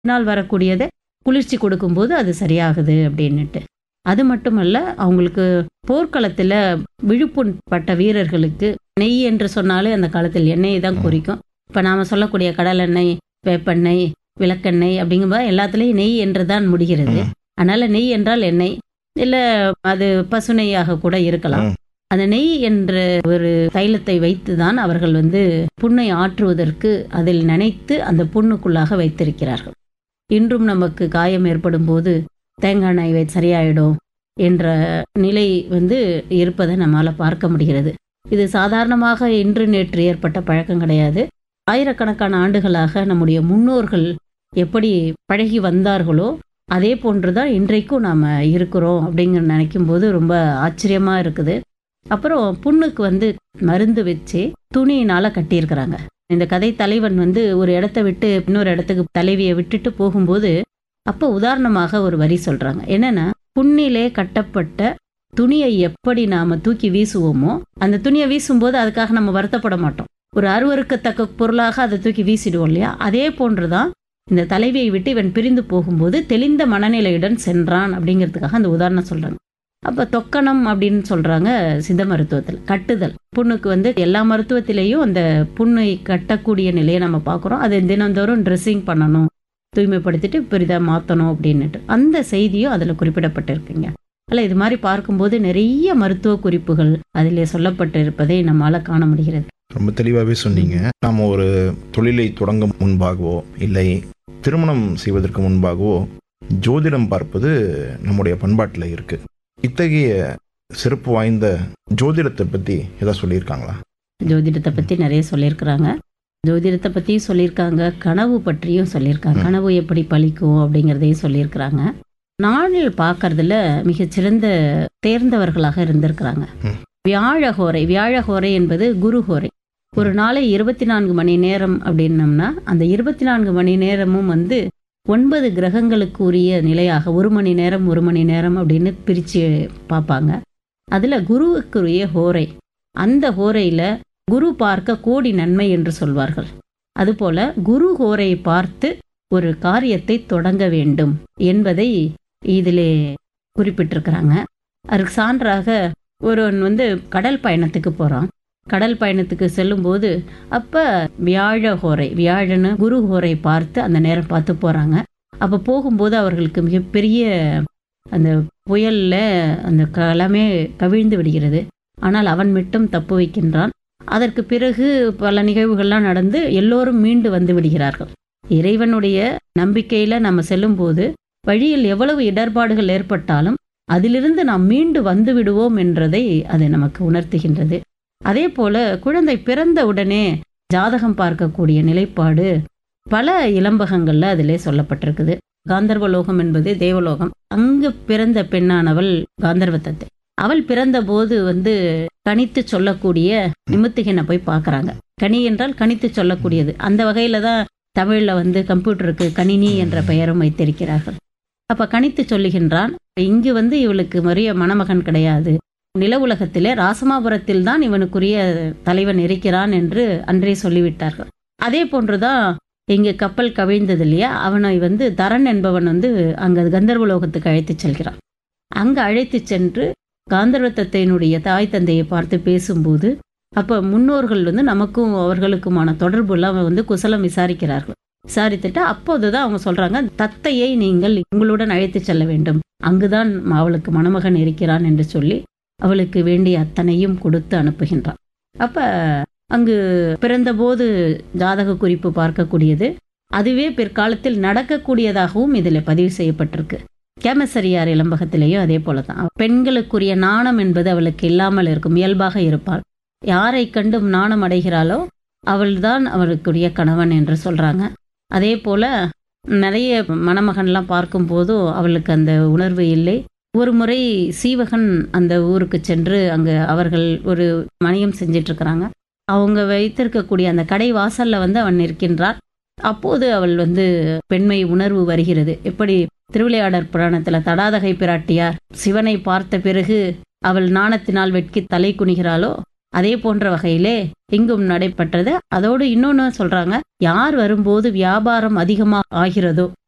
நாள் வரக்கூடியதை குளிர்ச்சி கொடுக்கும்போது அது சரியாகுது அப்படின்னுட்டு அது மட்டுமல்ல அவங்களுக்கு போர்க்களத்தில் விழுப்புண் பட்ட வீரர்களுக்கு நெய் என்று சொன்னாலே அந்த காலத்தில் எண்ணெயை தான் குறிக்கும் இப்போ நாம் சொல்லக்கூடிய கடலெண்ணெய் வேப்பெண்ணெய் விளக்கெண்ணெய் அப்படிங்கும்போது எல்லாத்துலேயும் நெய் என்று தான் முடிகிறது ம். அதனால நெய் என்றால் எண்ணெய் இல்லை அது பசு நெய்யாக கூட இருக்கலாம் ம். அந்த நெய் என்ற ஒரு தைலத்தை வைத்து தான் அவர்கள் வந்து புண்ணை ஆற்றுவதற்கு அதில் நினைத்து அந்த புண்ணுக்குள்ளாக வைத்திருக்கிறார்கள் இன்றும் நமக்கு காயம் ஏற்படும் போது தேங்காய் எண்ணெய் வை சரியாயிடும் என்ற நிலை வந்து இருப்பதை நம்மால் பார்க்க முடிகிறது இது சாதாரணமாக இன்று நேற்று ஏற்பட்ட பழக்கம் கிடையாது ஆயிரக்கணக்கான ஆண்டுகளாக நம்முடைய முன்னோர்கள் எப்படி பழகி வந்தார்களோ அதே போன்று தான் இன்றைக்கும் நாம் இருக்கிறோம் அப்படிங்கிற நினைக்கும் போது ரொம்ப ஆச்சரியமாக இருக்குது அப்புறம் புண்ணுக்கு வந்து மருந்து வச்சு துணியினால் கட்டியிருக்கிறாங்க இந்த கதை தலைவன் வந்து ஒரு இடத்த விட்டு இன்னொரு இடத்துக்கு தலைவியை விட்டுட்டு போகும்போது அப்போ உதாரணமாக ஒரு வரி சொல்கிறாங்க என்னென்னா புண்ணிலே கட்டப்பட்ட துணியை எப்படி நாம் தூக்கி வீசுவோமோ அந்த துணியை வீசும்போது அதுக்காக நம்ம வருத்தப்பட மாட்டோம் ஒரு அருவருக்கத்தக்க பொருளாக அதை தூக்கி வீசிடுவோம் இல்லையா அதே போன்று தான் இந்த தலைவியை விட்டு இவன் பிரிந்து போகும்போது தெளிந்த மனநிலையுடன் சென்றான் அப்படிங்கிறதுக்காக அந்த உதாரணம் சொல்கிறாங்க அப்போ தொக்கணம் அப்படின்னு சொல்கிறாங்க சித்த மருத்துவத்தில் கட்டுதல் புண்ணுக்கு வந்து எல்லா மருத்துவத்திலையும் அந்த புண்ணை கட்டக்கூடிய நிலையை நம்ம பார்க்குறோம் அதை தினந்தோறும் ட்ரெஸ்ஸிங் பண்ணணும் தூய்மைப்படுத்திட்டு பெரிதாக மாற்றணும் அப்படின்னுட்டு அந்த செய்தியும் அதில் குறிப்பிடப்பட்டிருக்குங்க அல்ல இது மாதிரி பார்க்கும்போது நிறைய மருத்துவ குறிப்புகள் அதிலே சொல்லப்பட்டிருப்பதை நம்மால் காண முடிகிறது ரொம்ப தெளிவாகவே சொன்னீங்க நாம் ஒரு தொழிலை தொடங்க முன்பாகவோ இல்லை திருமணம் செய்வதற்கு முன்பாகவோ ஜோதிடம் பார்ப்பது நம்முடைய பண்பாட்டில் இருக்கு இத்தகைய சிறப்பு வாய்ந்த ஜோதிடத்தை பற்றி ஏதாவது சொல்லியிருக்காங்களா ஜோதிடத்தை பற்றி நிறைய சொல்லியிருக்கிறாங்க ஜோதிடத்தை பற்றியும் சொல்லியிருக்காங்க கனவு பற்றியும் சொல்லியிருக்காங்க ம். கனவு எப்படி பலிக்கும் அப்படிங்கிறதையும் சொல்லியிருக்கிறாங்க நாளில் பார்க்கறதுல மிகச்சிறந்த தேர்ந்தவர்களாக இருந்திருக்கிறாங்க ம். வியாழஹோரை வியாழஹோரை என்பது குருஹோரை ஒரு நாளை இருபத்தி நான்கு மணி நேரம் அப்படின்னம்னா அந்த இருபத்தி நான்கு மணி நேரமும் வந்து ஒன்பது கிரகங்களுக்கு உரிய நிலையாக ஒரு மணி நேரம் ஒரு மணி நேரம் அப்படின்னு பிரித்து பார்ப்பாங்க அதில் குருவுக்குரிய ஹோரை அந்த ஹோரையில் குரு பார்க்க கோடி நன்மை என்று சொல்வார்கள் அதுபோல குரு ஹோரை பார்த்து ஒரு காரியத்தை தொடங்க வேண்டும் என்பதை இதிலே குறிப்பிட்டிருக்கிறாங்க அதுக்கு சான்றாக ஒருவன் வந்து கடல் பயணத்துக்கு போகிறான் கடல் பயணத்துக்கு செல்லும்போது அப்போ வியாழ ஹோரை வியாழன்னு குரு ஹோரை பார்த்து அந்த நேரம் பார்த்து போகிறாங்க அப்போ போகும்போது அவர்களுக்கு மிகப்பெரிய அந்த புயலில் அந்த களமே கவிழ்ந்து விடுகிறது ஆனால் அவன் மட்டும் தப்பு வைக்கின்றான் அதற்கு பிறகு பல நிகழ்வுகள்லாம் நடந்து எல்லோரும் மீண்டு வந்து விடுகிறார்கள் இறைவனுடைய நம்பிக்கையில் நம்ம செல்லும்போது வழியில் எவ்வளவு இடர்பாடுகள் ஏற்பட்டாலும் அதிலிருந்து நாம் மீண்டு வந்து விடுவோம் என்றதை அது நமக்கு உணர்த்துகின்றது அதே போல குழந்தை பிறந்த உடனே ஜாதகம் பார்க்கக்கூடிய நிலைப்பாடு பல இளம்பகங்கள்ல அதிலே சொல்லப்பட்டிருக்குது காந்தர்வலோகம் என்பது தேவலோகம் அங்கு பிறந்த பெண்ணானவள் காந்தர்வத்தத்தை அவள் பிறந்தபோது வந்து கணித்து சொல்லக்கூடிய நிமித்திகனை போய் பார்க்கறாங்க கனி என்றால் கணித்து சொல்லக்கூடியது அந்த வகையில தான் தமிழ்ல வந்து கம்ப்யூட்டருக்கு கணினி என்ற பெயரும் வைத்திருக்கிறார்கள் அப்ப கணித்து சொல்லுகின்றான் இங்கு வந்து இவளுக்கு மரிய மணமகன் கிடையாது நில உலகத்திலே ராசமாபுரத்தில் தான் இவனுக்குரிய தலைவன் இருக்கிறான் என்று அன்றே சொல்லிவிட்டார்கள் அதே போன்றுதான் இங்கு கப்பல் கவிழ்ந்தது இல்லையா அவனை வந்து தரன் என்பவன் வந்து அங்க கந்தர்வலோகத்துக்கு அழைத்து செல்கிறான் அங்க அழைத்து சென்று காந்தர்வத்தத்தையினுடைய தாய் தந்தையை பார்த்து பேசும்போது அப்போ முன்னோர்கள் வந்து நமக்கும் அவர்களுக்குமான தொடர்புலாம் வந்து குசலம் விசாரிக்கிறார்கள் விசாரித்துட்டு அப்போதுதான் அவங்க சொல்றாங்க தத்தையை நீங்கள் உங்களுடன் அழைத்து செல்ல வேண்டும் அங்குதான் அவளுக்கு மணமகன் இருக்கிறான் என்று சொல்லி அவளுக்கு வேண்டிய அத்தனையும் கொடுத்து அனுப்புகின்றான் அப்ப அங்கு பிறந்தபோது ஜாதக குறிப்பு பார்க்கக்கூடியது அதுவே பிற்காலத்தில் நடக்கக்கூடியதாகவும் இதில் பதிவு செய்யப்பட்டிருக்கு கேமசரியார் இளம்பகத்திலேயும் அதே போல தான் பெண்களுக்குரிய நாணம் என்பது அவளுக்கு இல்லாமல் இருக்கும் இயல்பாக இருப்பாள் யாரை கண்டும் நாணம் அடைகிறாளோ அவள்தான் அவளுக்குரிய கணவன் என்று சொல்றாங்க அதே போல நிறைய மணமகன்லாம் பார்க்கும்போதும் அவளுக்கு அந்த உணர்வு இல்லை ஒரு முறை சீவகன் அந்த ஊருக்கு சென்று அங்கே அவர்கள் ஒரு மணியம் செஞ்சிட்டு இருக்கிறாங்க அவங்க வைத்திருக்கக்கூடிய அந்த கடை வாசல்ல வந்து அவன் நிற்கின்றான் அப்போது அவள் வந்து பெண்மை உணர்வு வருகிறது எப்படி திருவிளையாடற் புராணத்துல தடாதகை பிராட்டியார் சிவனை பார்த்த பிறகு அவள் நாணத்தினால் வெட்கி தலை குனிகிறாளோ அதே போன்ற வகையிலே இங்கும் நடைபெற்றது அதோடு இன்னொன்று சொல்றாங்க யார் வரும்போது வியாபாரம் அதிகமாக ஆகிறதோ